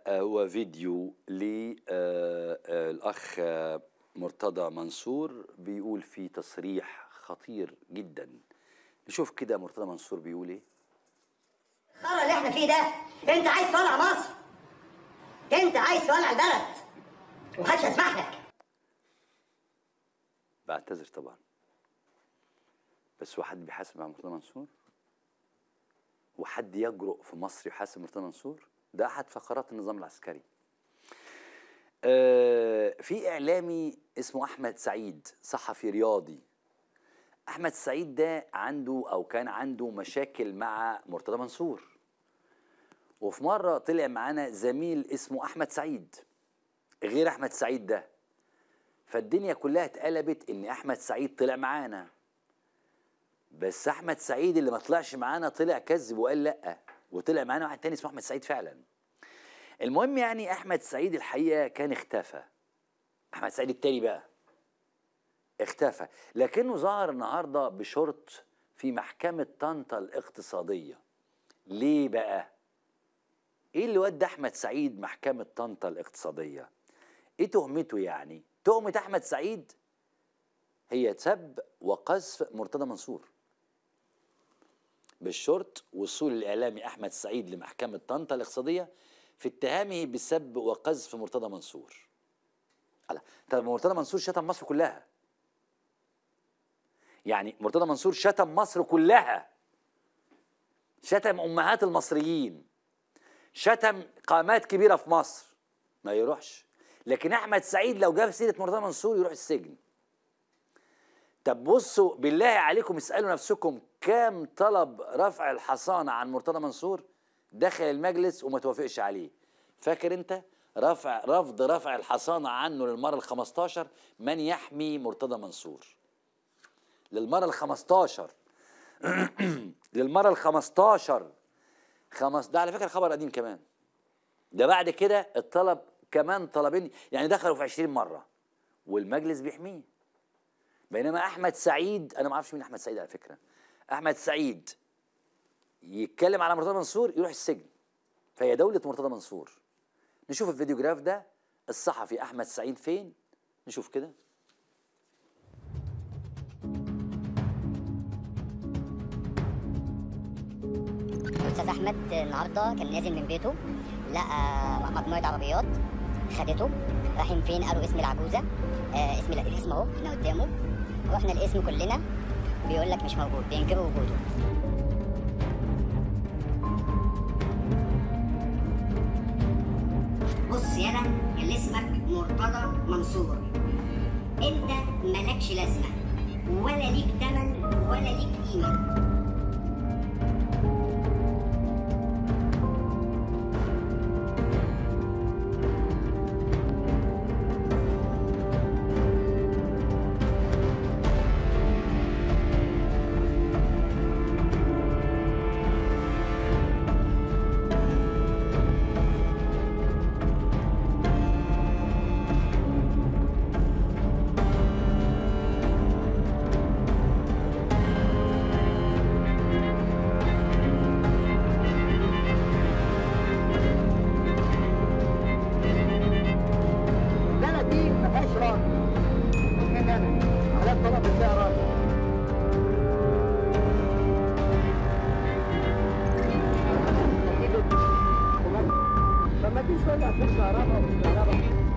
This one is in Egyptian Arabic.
هو فيديو للأخ مرتضى منصور بيقول فيه تصريح خطير جدا نشوف كده مرتضى منصور بيقول ايه الخرا اللي احنا فيه ده انت عايز تولع مصر انت عايز تولع البلد ومحدش هيسمح لك بعتذر طبعا بس هو حد بيحاسب على مرتضى منصور وحد يجرؤ في مصر يحاسب مرتضى منصور ده احد فقرات النظام العسكري آه في اعلامي اسمه احمد سعيد صحفي رياضي احمد سعيد ده عنده او كان عنده مشاكل مع مرتضى منصور وفي مره طلع معانا زميل اسمه احمد سعيد غير احمد سعيد ده فالدنيا كلها اتقلبت ان احمد سعيد طلع معانا بس احمد سعيد اللي ما طلعش معانا طلع كذب وقال لا وطلع معانا واحد تاني اسمه احمد سعيد فعلا المهم يعني احمد سعيد الحقيقه كان اختفى احمد سعيد التاني بقى اختفى لكنه ظهر النهارده بشرط في محكمه طنطا الاقتصاديه ليه بقى ايه اللي ودى احمد سعيد محكمه طنطا الاقتصاديه ايه تهمته يعني تهمه احمد سعيد هي سب وقذف مرتضى منصور بالشرط وصول الاعلامي احمد سعيد لمحكمه طنطا الاقتصاديه في اتهامه بسب وقذف مرتضى منصور على طب مرتضى منصور شتم مصر كلها يعني مرتضى منصور شتم مصر كلها شتم امهات المصريين شتم قامات كبيره في مصر ما يروحش لكن احمد سعيد لو جاب سيره مرتضى منصور يروح السجن طب بصوا بالله عليكم اسالوا نفسكم كام طلب رفع الحصانه عن مرتضى منصور دخل المجلس وما توافقش عليه فاكر انت رفع رفض رفع الحصانه عنه للمره ال 15 من يحمي مرتضى منصور للمره ال 15 للمره ال 15 خمس ده على فكره خبر قديم كمان ده بعد كده الطلب كمان طلبين يعني دخلوا في 20 مره والمجلس بيحميه بينما احمد سعيد انا ما اعرفش مين احمد سعيد على فكره احمد سعيد يتكلم على مرتضى منصور يروح السجن فهي دوله مرتضى منصور نشوف الفيديوجراف ده الصحفي احمد سعيد فين نشوف كده الاستاذ احمد النهارده كان نازل من بيته لقى مجموعه عربيات خدته رايحين فين قالوا اسم العجوزه آه اسم الاسم اهو هنا قدامه رحنا الاسم كلنا بيقول لك مش موجود بينكروا وجوده بص يالا اللي اسمك مرتضى منصور انت مالكش لازمه ولا ليك تمن ولا ليك قيمه البلد دي ما فيهاش راجل من انا على الطلب فيها راجل فما تيجي تولع في الكهرباء وفي الكهرباء